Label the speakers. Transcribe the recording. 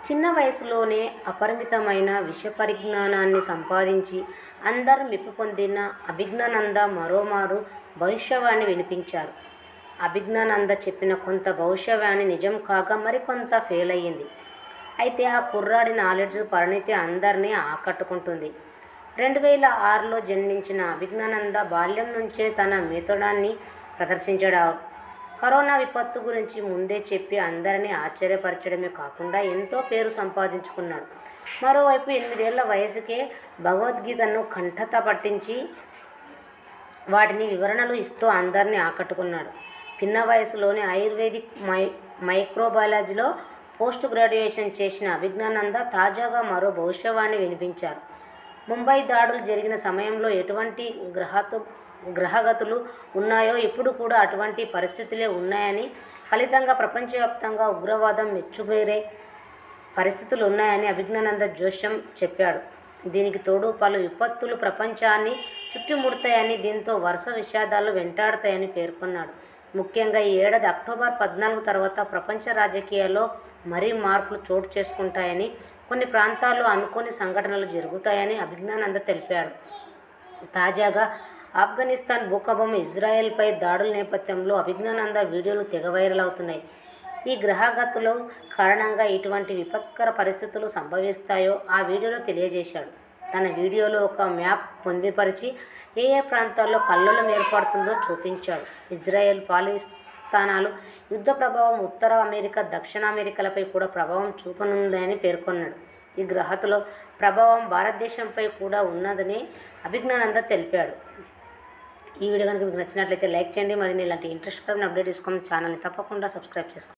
Speaker 1: చిన్న వయసులోనే అపరిమితమైన విషయ పరిజ్ఞానాన్ని సంపాదించి అందరూ మెప్పు పొందిన అభిజ్ఞానంద మరోమారు భవిష్యవాణి వినిపించారు. అభిజ్ఞానంద చెప్పిన కొంత భవిష్యవాణి నిజం కాగా మరికొంత ఫెయిల్ అయ్యింది. అయితే ఆ కుర్రాడి నాలెడ్జ్, పరిణితి అందర్నీ ఆకట్టుకుంటుంది. రెండు వేల ఆరులో జన్మించిన అభిజ్ఞానంద బాల్యం నుంచే తన మేథోడాన్ని ప్రదర్శించాడు. కరోనా విపత్తు గురించి ముందే చెప్పి అందరినీ ఆశ్చర్యపరచడమే కాకుండా ఎంతో పేరు సంపాదించుకున్నాడు. మరోవైపు ఎనిమిదేళ్ల వయసుకే భగవద్గీతను కంఠత పట్టించి వాటిని వివరణలు ఇస్తూ అందర్నీ ఆకట్టుకున్నాడు. పిన్న వయసులోనే ఆయుర్వేదిక్ మైక్రోబయాలజీలో పోస్ట్ గ్రాడ్యుయేషన్ చేసిన అభిజ్ఞానంద తాజాగా మరో భవిష్యవాణి వినిపించారు. ముంబై దాడులు జరిగిన సమయంలో ఎటువంటి గ్రహగతులు ఉన్నాయో ఇప్పుడు కూడా అటువంటి పరిస్థితులే ఉన్నాయని, ఫలితంగా ప్రపంచవ్యాప్తంగా ఉగ్రవాదం పెచ్చుమీరే పరిస్థితులున్నాయని అభిజ్ఞానంద జోస్యం చెప్పాడు. దీనికి తోడు పలు విపత్తులు ప్రపంచాన్ని చుట్టుముడతాయని, దీంతో వరుస విషాదాలు వెంటాడతాయని పేర్కొన్నాడు. ముఖ్యంగా ఈ ఏడాది అక్టోబర్ పద్నాలుగు తర్వాత ప్రపంచ రాజకీయాల్లో మరీ మార్పులు చోటు చేసుకుంటాయని, కొన్ని ప్రాంతాల్లో అనుకోని సంఘటనలు జరుగుతాయని అభిజ్ఞానంద తెలిపాడు. తాజాగా ఆఫ్ఘనిస్తాన్ భూకంపం, ఇజ్రాయెల్పై దాడుల నేపథ్యంలో అభిజ్ఞానంద వీడియోలు తెగ వైరల్ అవుతున్నాయి. ఏ గ్రహగతుల కారణంగా ఇటువంటి విపత్కర పరిస్థితులు సంభవిస్తాయో ఆ వీడియోలో తెలియజేశాడు. తన వీడియోలో ఒక మ్యాప్ పొందుపరిచి ఏయే ప్రాంతాల్లో కల్లోలం ఏర్పడుతుందో చూపించాడు. ఇజ్రాయెల్, పాలస్తీనాల యుద్ధ ప్రభావం ఉత్తర అమెరికా, దక్షిణ అమెరికాలపై కూడా ప్రభావం చూపనుందని పేర్కొన్నాడు. ఈ గ్రహగతుల ప్రభావం భారతదేశంపై కూడా ఉన్నదని అభిజ్ఞానంద తెలిపాడు. ఈ వీడియో కనుక మీకు నచ్చినట్లయితే లైక్ చేయండి. మరిన్ని ఇలాంటి ఇంట్రెస్టింగ్ అప్డేట్స్ కోసం ఛానల్ని తప్పకుండా సబ్స్క్రైబ్ చేసుకోండి.